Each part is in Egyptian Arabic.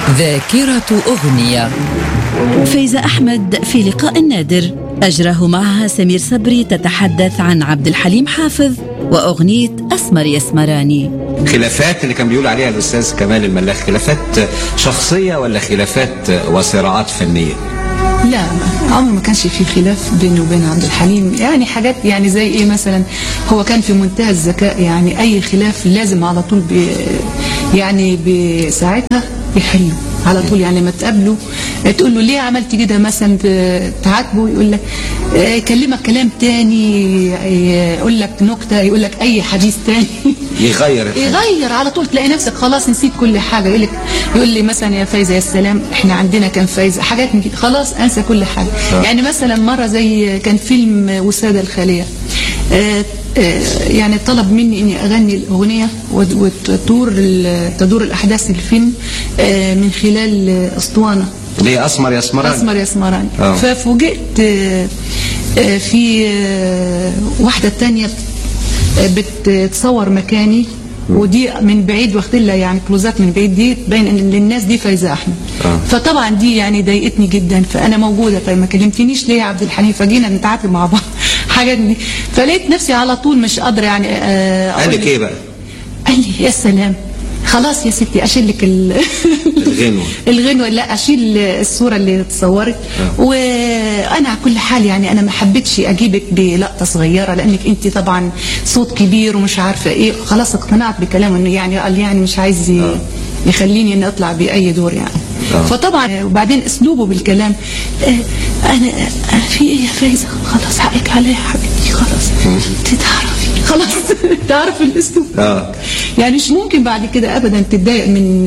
ذاكرة أغنية فايزة أحمد في لقاء نادر أجراه معها سمير صبري تتحدث عن عبد الحليم حافظ وأغنية أسمر يسمراني خلافات اللي كان بيقول عليها الاستاذ كمال الملاخ خلافات شخصيه ولا خلافات وصراعات فنيه لا عمره ما كانش في خلاف بينه وبين عبد الحليم يعني حاجات يعني زي ايه مثلا هو كان في منتهى الذكاء يعني اي خلاف لازم على طول بي يعني بساعتها يحله على طول يعني ما تقابله تقول له ليه عملت كده مثلا تعاتبه يقول لك آه، يكلمك كلام تاني يقول لك نكته يقول لك اي حديث تاني يغير الحاجة. يغير على طول تلاقي نفسك خلاص نسيت كل حاجه يقول لك يقول لي مثلا يا فايزه يا سلام احنا عندنا كان فايزه حاجات من كده خلاص انسى كل حاجه آه. يعني مثلا مره زي كان فيلم وساده الخاليه آه، آه، يعني طلب مني اني اغني الاغنيه وت- وتدور ال- تدور الاحداث الفيلم آه، من خلال آه، اسطوانه ليه اسمر يا اسمران اسمر يا اسمراني آه. ففوجئت آه، آه، في آه، واحده تانية آه، بتصور مكاني ودي من بعيد واخد لها يعني كلوزات من بعيد دي تبين ان للناس دي فايزه احمد آه. فطبعا دي يعني ضايقتني جدا فانا موجوده فما كلمتنيش ليه يا عبد الحليم فجينا نتعاتب مع بعض حاجات دي فلقيت نفسي على طول مش قادره يعني آه، قال أقول لك ايه بقى قال لي يا سلام خلاص يا ستي اشيل لك ال... الغنوة. الغنوه لا اشيل الصوره اللي اتصورت وانا على كل حال يعني انا ما حبيتش اجيبك بلقطه صغيره لانك انت طبعا صوت كبير ومش عارفه ايه خلاص اقتنعت بكلامه انه يعني قال يعني مش عايز ي... يخليني اني اطلع باي دور يعني آه. فطبعا وبعدين اسلوبه بالكلام آه، انا أنا في ايه يا فايزه خلاص حقك عليا يا حبيبتي خلاص انت تعرفي خلاص تعرف الاسلوب اه يعني مش ممكن بعد كده ابدا تتضايق من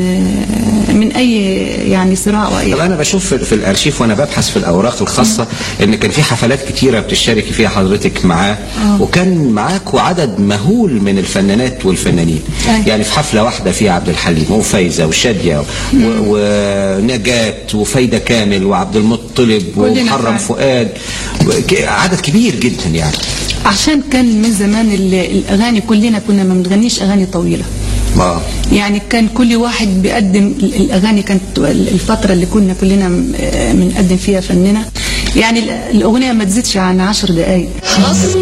من اي يعني صراع او اي طب انا بشوف في- في الارشيف وانا ببحث في الاوراق الخاصه ان كان في حفلات كتيره بتشتركي فيها حضرتك معاه وكان معاك عدد مهول من الفنانات والفنانين أيوة. يعني في حفله واحده فيها عبد الحليم وفايزه وشاديه و- ونجاة وفايده كامل وعبد المطلب كلنا ومحرم فعلا. فؤاد ك- عدد كبير جدا يعني عشان كان من زمان ال- الاغاني كلنا كنا ما بنغنيش اغاني طويله اه يعني كان كل واحد بيقدم ال- الاغاني كانت الفتره اللي كنا كلنا م- بنقدم فيها فننا يعني ال- الاغنيه ما تزيدش عن عشر دقائق